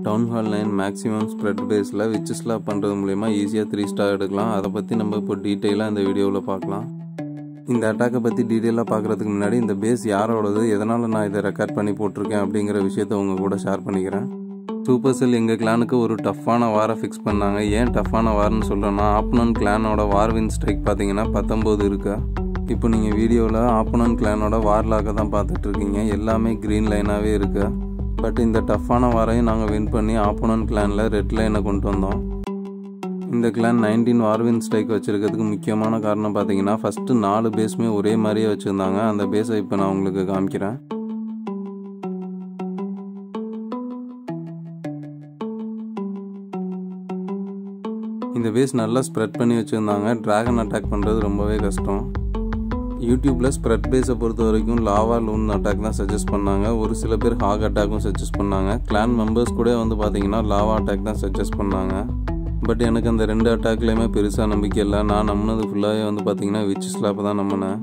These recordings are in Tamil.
down hall nine maximum spread பேஸில் விச்சஸ்லாம் பண்ணுறது மூலயமா ஈஸியாக த்ரீ ஸ்டார் எடுக்கலாம் அதை பற்றி நம்ம இப்போ டீட்டெயிலாக இந்த வீடியோவில் பார்க்கலாம் இந்த அட்டாக்கை பற்றி டீட்டெயிலாக பார்க்குறதுக்கு முன்னாடி இந்த பேஸ் யாரோடது எதனால் நான் இதை ரெக்கார்ட் பண்ணி போட்டிருக்கேன் அப்படிங்கிற விஷயத்த உங்கள் கூட ஷேர் பண்ணிக்கிறேன் சூப்பர் செல் எங்கள் கிளானுக்கு ஒரு டஃப்பான வாரை ஃபிக்ஸ் பண்ணாங்க ஏன் டஃப்பான வார்னு சொல்கிறேன்னா ஆப்னன் கிளானோட வார்வின் ஸ்ட்ரைக் பார்த்தீங்கன்னா பத்தொம்போது இருக்கா இப்போ நீங்கள் வீடியோவில் ஆப்பனன் கிளானோட வார்லாக தான் பார்த்துட்ருக்கீங்க எல்லாமே க்ரீன் லைனாகவே இருக்கு பட் இந்த டஃப்பான வாரையும் நாங்கள் வின் பண்ணி ஆப்போனன்ட் கிளானில் ரெட் லைனை கொண்டு வந்தோம் இந்த கிளான் நைன்டீன் வார்வின் ஸ்ட்ரைக் வச்சுருக்கிறதுக்கு முக்கியமான காரணம் பார்த்தீங்கன்னா ஃபஸ்ட்டு நாலு பேஸுமே ஒரே மாதிரியே வச்சுருந்தாங்க அந்த பேஸை இப்போ நான் உங்களுக்கு காமிக்கிறேன் இந்த பேஸ் நல்லா ஸ்ப்ரெட் பண்ணி வச்சுருந்தாங்க ட்ராகன் அட்டாக் பண்ணுறது ரொம்பவே கஷ்டம் யூடியூப்பில் ஸ்ப்ரெட் பேஸை பொறுத்த வரைக்கும் லாவா லூன் அட்டாக் தான் சஜஸ்ட் பண்ணாங்க ஒரு சில பேர் ஹாக் அட்டாக்கும் சஜஸ்ட் பண்ணாங்க கிளான் மெம்பர்ஸ் கூட வந்து பார்த்தீங்கன்னா லாவா அட்டாக் தான் சஜஸ்ட் பண்ணாங்க பட் எனக்கு அந்த ரெண்டு அட்டாக்லேயுமே பெருசாக நம்பிக்கை இல்லை நான் நம்பினது ஃபுல்லாகவே வந்து பார்த்தீங்கன்னா விச் ஸ்லாப் தான் நம்பினேன்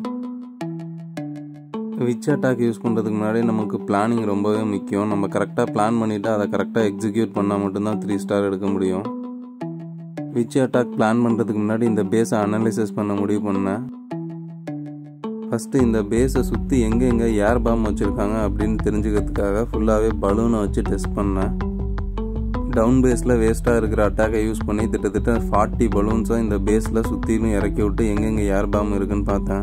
விச் அட்டாக் யூஸ் பண்ணுறதுக்கு முன்னாடி நமக்கு பிளானிங் ரொம்பவே முக்கியம் நம்ம கரெக்டாக பிளான் பண்ணிவிட்டு அதை கரெக்டாக எக்ஸிக்யூட் பண்ணால் மட்டும்தான் த்ரீ ஸ்டார் எடுக்க முடியும் விச் அட்டாக் பிளான் பண்ணுறதுக்கு முன்னாடி இந்த பேஸை அனலைசிஸ் பண்ண முடிவு பண்ணேன் ஃபஸ்ட்டு இந்த பேஸை சுற்றி எங்கே எங்கே ஏர் பாம் வச்சுருக்காங்க அப்படின்னு தெரிஞ்சுக்கிறதுக்காக ஃபுல்லாகவே பலூனை வச்சு டெஸ்ட் பண்ணேன் டவுன் பேஸில் வேஸ்ட்டாக இருக்கிற அட்டாக்கை யூஸ் பண்ணி கிட்டத்தட்ட ஃபார்ட்டி பலூன்ஸை இந்த பேஸில் சுற்றிலும் இறக்கி விட்டு எங்கெங்கே ஏர் பாம் இருக்குன்னு பார்த்தேன்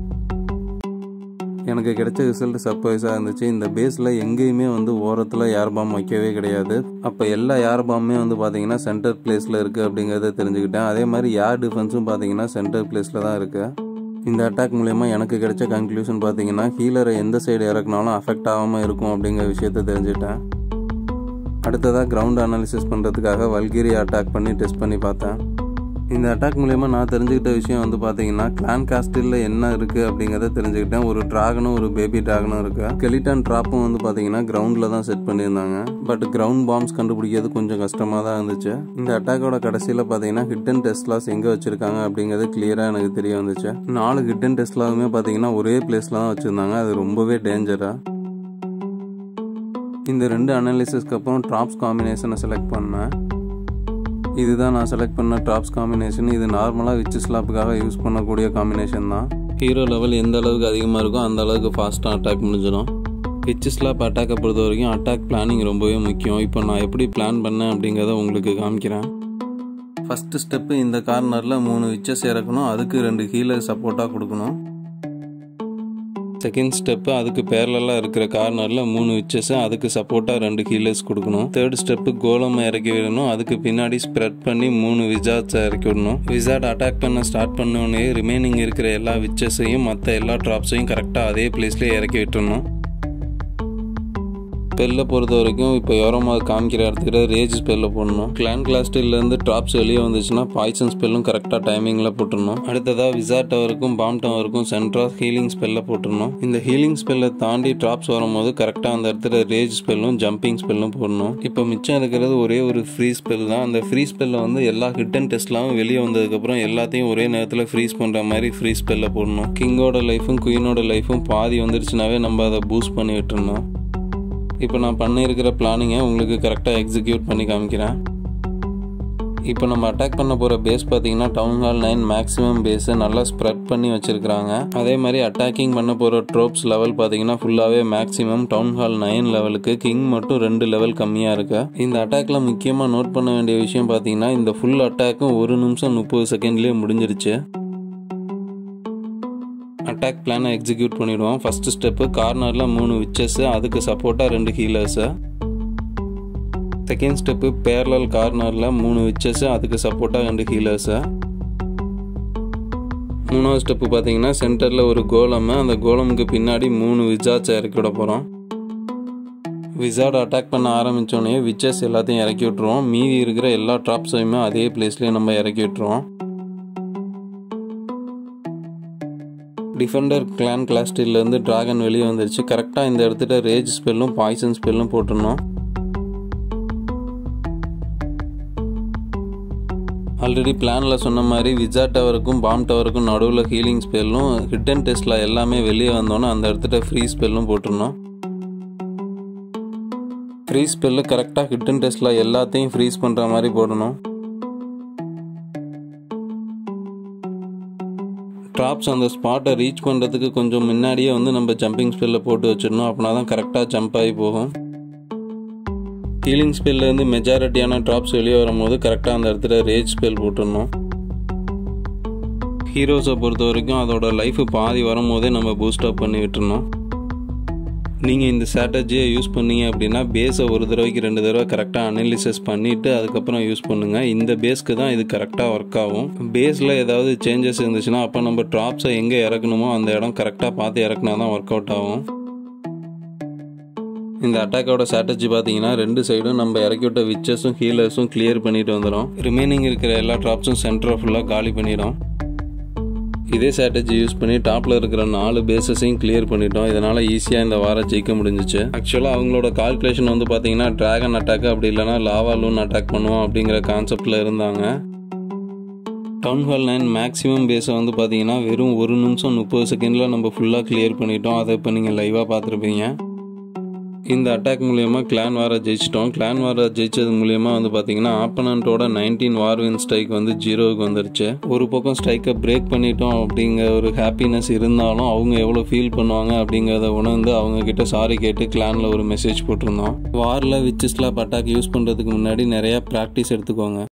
எனக்கு கிடைச்ச ரிசல்ட் சர்ப்ரைஸாக இருந்துச்சு இந்த பேஸில் எங்கேயுமே வந்து ஓரத்தில் ஏர் பாம் வைக்கவே கிடையாது அப்போ எல்லா ஏர் பாம்புமே வந்து பார்த்தீங்கன்னா சென்டர் பிளேஸில் இருக்குது அப்படிங்கிறத தெரிஞ்சுக்கிட்டேன் அதே மாதிரி ஏர் டிஃபென்ஸும் பார்த்தீங்கன்னா சென்டர் பிளேஸில் தான் இருக்குது இந்த அட்டாக் மூலயமா எனக்கு கிடைச்ச கன்க்ளூஷன் பார்த்தீங்கன்னா ஹீலரை எந்த சைடு இறக்குனாலும் அஃபெக்ட் ஆகாமல் இருக்கும் அப்படிங்கிற விஷயத்த தெரிஞ்சுட்டேன் அடுத்ததாக கிரவுண்ட் அனாலிசிஸ் பண்ணுறதுக்காக வல்கிரி அட்டாக் பண்ணி டெஸ்ட் பண்ணி பார்த்தேன் இந்த அட்டாக் மூலயமா நான் தெரிஞ்சுக்கிட்ட விஷயம் வந்து பார்த்தீங்கன்னா கிளான் காஸ்டில் என்ன இருக்குது அப்படிங்கிறத தெரிஞ்சுக்கிட்டேன் ஒரு ட்ராகனும் ஒரு பேபி ட்ராகனும் இருக்குது கெலிட்டான் ட்ராப்பும் வந்து பார்த்தீங்கன்னா கிரவுண்டில் தான் செட் பண்ணியிருந்தாங்க பட் கிரவுண்ட் பாம்ஸ் கண்டுபிடிக்கிறது கொஞ்சம் கஷ்டமாக தான் இருந்துச்சு இந்த அட்டாக்கோட கடைசியில் பார்த்தீங்கன்னா ஹிட்டன் டெஸ்ட்லாஸ் எங்கே வச்சுருக்காங்க அப்படிங்கிறது கிளியராக எனக்கு தெரிய வந்துச்சு நாலு ஹிட்டன் டெஸ்ட்லாவுமே பார்த்தீங்கன்னா ஒரே பிளேஸில் தான் வச்சுருந்தாங்க அது ரொம்பவே டேஞ்சராக இந்த ரெண்டு அனாலிசிஸ்க்கு அப்புறம் ட்ராப்ஸ் காம்பினேஷனை செலக்ட் பண்ணேன் இதுதான் நான் செலக்ட் பண்ண ட்ராப்ஸ் காம்பினேஷன் இது நார்மலாக விச் ஸ்லாப்புக்காக யூஸ் பண்ணக்கூடிய காம்பினேஷன் தான் ஹீரோ லெவல் எந்த அளவுக்கு அதிகமாக இருக்கோ அந்த அளவுக்கு ஃபாஸ்ட்டாக அட்டாக் முடிஞ்சிடும் விச் ஸ்லாப் அட்டாக்கை பொறுத்த வரைக்கும் அட்டாக் பிளானிங் ரொம்பவே முக்கியம் இப்போ நான் எப்படி பிளான் பண்ணேன் அப்படிங்கிறத உங்களுக்கு காமிக்கிறேன் ஃபஸ்ட்டு ஸ்டெப்பு இந்த கார்னரில் மூணு விச்சஸ் இறக்கணும் அதுக்கு ரெண்டு ஹீலர் சப்போர்ட்டாக கொடுக்கணும் செகண்ட் ஸ்டெப்பு அதுக்கு பேரலாக இருக்கிற கார்னரில் மூணு விச்சஸ் அதுக்கு சப்போர்ட்டாக ரெண்டு ஹீலர்ஸ் கொடுக்கணும் தேர்ட் ஸ்டெப்பு கோலமை இறக்கி விடணும் அதுக்கு பின்னாடி ஸ்ப்ரெட் பண்ணி மூணு விசார்ட்ஸை இறக்கி விடணும் விசார்ட் அட்டாக் பண்ண ஸ்டார்ட் பண்ணோடனே ரிமைனிங் இருக்கிற எல்லா விச்சஸையும் மற்ற எல்லா ட்ராப்ஸையும் கரெக்டாக அதே பிளேஸ்லேயே இறக்கி விட்டுறணும் ஸ்பெல்லை பொறுத்த வரைக்கும் இப்போ யோரமா காமிக்கிற இடத்துக்கிட்ட ரேஜ் ஸ்பெல்ல போடணும் கிளான் கிளாஸ்டிலேருந்து ட்ராப்ஸ் வெளியே வந்துச்சுன்னா பாய்சன் ஸ்பெல்லும் கரெக்டாக டைமிங்கில் போட்டுடணும் அடுத்ததாக விசார்ட் டவருக்கும் பாம் டவருக்கும் சென்ட்ராக ஹீலிங் ஸ்பெல்ல போட்டுடணும் இந்த ஹீலிங் ஸ்பெல்லை தாண்டி ட்ராப்ஸ் வரும்போது கரெக்டாக அந்த இடத்துல ரேஜ் ஸ்பெல்லும் ஜம்பிங் ஸ்பெல்லும் போடணும் இப்போ மிச்சம் இருக்கிறது ஒரே ஒரு ஃப்ரீ ஸ்பெல் தான் அந்த ஃப்ரீ ஸ்பெல்ல வந்து எல்லா ஹிட்டன் டெஸ்ட்லாம் வெளியே வந்ததுக்கப்புறம் எல்லாத்தையும் ஒரே நேரத்தில் ஃப்ரீஸ் பண்ணுற மாதிரி ஃப்ரீ ஸ்பெல்ல போடணும் கிங்கோட லைஃபும் குயினோட லைஃபும் பாதி வந்துருச்சுனாவே நம்ம அதை பூஸ்ட் பண்ணி விட்டுருணும் இப்போ நான் பண்ணியிருக்கிற பிளானிங்கை உங்களுக்கு கரெக்டாக எக்ஸிக்யூட் பண்ணி காமிக்கிறேன் இப்போ நம்ம அட்டாக் பண்ண போகிற பேஸ் பார்த்தீங்கன்னா டவுன் ஹால் நைன் மேக்ஸிமம் பேஸை நல்லா ஸ்ப்ரெட் பண்ணி வச்சுருக்காங்க அதே மாதிரி அட்டாக்கிங் பண்ண போகிற ட்ரோப்ஸ் லெவல் பார்த்தீங்கன்னா ஃபுல்லாகவே மேக்ஸிமம் டவுன் ஹால் நைன் லெவலுக்கு கிங் மட்டும் ரெண்டு லெவல் கம்மியாக இருக்கு இந்த அட்டாக்ல முக்கியமாக நோட் பண்ண வேண்டிய விஷயம் பார்த்தீங்கன்னா இந்த ஃபுல் அட்டாக்கும் ஒரு நிமிஷம் முப்பது செகண்ட்லேயே முடிஞ்சிருச்சு அட்டாக் பிளானை எக்ஸிக்யூட் பண்ணிவிடுவோம் ஃபஸ்ட்டு ஸ்டெப்பு கார்னரில் மூணு விச்சஸ்ஸு அதுக்கு சப்போர்ட்டாக ரெண்டு ஹீலர்ஸு செகண்ட் ஸ்டெப்பு பேரலல் கார்னரில் மூணு விச்சஸ்ஸு அதுக்கு சப்போர்ட்டாக ரெண்டு ஹீலர்ஸு மூணாவது ஸ்டெப்பு பார்த்தீங்கன்னா சென்டரில் ஒரு கோலமு அந்த கோலமுக்கு பின்னாடி மூணு விஜார்ட்ஸை இறக்கி விட போகிறோம் விசார்ட் அட்டாக் பண்ண ஆரம்பித்தோடனே விச்சஸ் எல்லாத்தையும் இறக்கி விட்டுருவோம் மீதி இருக்கிற எல்லா ட்ராப்ஸையுமே அதே பிளேஸ்லேயே நம்ம இறக்கி விட்டுருவோம் டிஃபெண்டர் கிளான் கிளாஸ்டிலேருந்து டிராகன் வெளியே வந்துருச்சு கரெக்டாக இந்த இடத்துல ரேஜ் ஸ்பெல்லும் பாய்சன் ஸ்பெல்லும் போட்டுருணும் ஆல்ரெடி பிளானில் சொன்ன மாதிரி விஜா டவருக்கும் பாம் டவருக்கும் நடுவில் ஹீலிங் ஸ்பெல்லும் ஹிட்டன் டெஸ்ட்டில் எல்லாமே வெளியே வந்தோன்னே அந்த இடத்துல ஃப்ரீ ஸ்பெல்லும் போட்டுருணும் ஃப்ரீஸ் ஸ்பெல்லு கரெக்டாக ஹிட்டன் டெஸ்ட்டில் எல்லாத்தையும் ஃப்ரீஸ் பண்ணுற மாதிரி போடணும் ட்ராப்ஸ் அந்த ஸ்பாட்டை ரீச் பண்ணுறதுக்கு கொஞ்சம் முன்னாடியே வந்து நம்ம ஜம்பிங் ஸ்பெல்லில் போட்டு வச்சிடணும் அப்படின்னா தான் கரெக்டாக ஜம்ப் ஆகி போகும் ஹீலிங் ஸ்பெல்லேருந்து மெஜாரிட்டியான ட்ராப்ஸ் வெளியே வரும்போது கரெக்டாக அந்த இடத்துல ரேஜ் ஸ்பெல் போட்டுடணும் ஹீரோஸை பொறுத்த வரைக்கும் அதோட லைஃப் பாதி வரும்போதே நம்ம பூஸ்டப் பண்ணி விட்டுறணும் நீங்கள் இந்த ஸ்ட்ராட்டஜியை யூஸ் பண்ணீங்க அப்படின்னா பேஸை ஒரு தடவைக்கு ரெண்டு தடவை கரெக்டாக அனலிசிஸ் பண்ணிவிட்டு அதுக்கப்புறம் யூஸ் பண்ணுங்கள் இந்த பேஸ்க்கு தான் இது கரெக்டாக ஒர்க் ஆகும் பேஸில் ஏதாவது சேஞ்சஸ் இருந்துச்சுன்னா அப்போ நம்ம ட்ராப்ஸை எங்கே இறக்கணுமோ அந்த இடம் கரெக்டாக பார்த்து இறக்குனா தான் ஒர்க் அவுட் ஆகும் இந்த அட்டாக்கோட ஸ்ட்ராட்டஜி பார்த்தீங்கன்னா ரெண்டு சைடும் நம்ம இறக்கி விட்ட விச்சஸும் ஹீலர்ஸும் கிளியர் பண்ணிட்டு வந்துடும் ரிமைனிங் இருக்கிற எல்லா ட்ராப்ஸும் சென்டரை ஃபுல்லாக காலி பண்ணிடும் இதே ஸ்ட்ராட்டஜி யூஸ் பண்ணி டாப்பில் இருக்கிற நாலு பேசஸையும் கிளியர் பண்ணிட்டோம் இதனால் ஈஸியாக இந்த வாரம் ஜெயிக்க முடிஞ்சிச்சு ஆக்சுவலாக அவங்களோட கால்குலேஷன் வந்து பார்த்தீங்கன்னா ட்ராகன் அட்டாக் அப்படி இல்லைனா லாவா லூன் அட்டாக் பண்ணுவோம் அப்படிங்கிற கான்செப்டில் இருந்தாங்க டவுன் ஹால் நைன் மேக்ஸிமம் பேஸை வந்து பார்த்தீங்கன்னா வெறும் ஒரு நிமிஷம் முப்பது செகண்டில் நம்ம ஃபுல்லாக கிளியர் பண்ணிட்டோம் அதை இப்போ நீங்கள் லைவாக பார்த்துருப்பீங்க இந்த அட்டாக் மூலயமா கிளான் வாரை ஜெயிச்சிட்டோம் கிளான் வாரை ஜெயிச்சது மூலயமா வந்து பார்த்தீங்கன்னா ஆப்பனண்ட்டோட நைன்டீன் வார்வின் ஸ்ட்ரைக் வந்து ஜீரோவுக்கு வந்துருச்சு ஒரு பக்கம் ஸ்ட்ரைக்கை பிரேக் பண்ணிட்டோம் அப்படிங்கிற ஒரு ஹாப்பினஸ் இருந்தாலும் அவங்க எவ்வளோ ஃபீல் பண்ணுவாங்க அப்படிங்கிறத உணர்ந்து அவங்க கிட்ட சாரி கேட்டு கிளானில் ஒரு மெசேஜ் போட்டிருந்தோம் வாரில் விச்சஸ்லாம் அட்டாக் யூஸ் பண்ணுறதுக்கு முன்னாடி நிறையா ப்ராக்டிஸ் எடுத்துக்கோங்க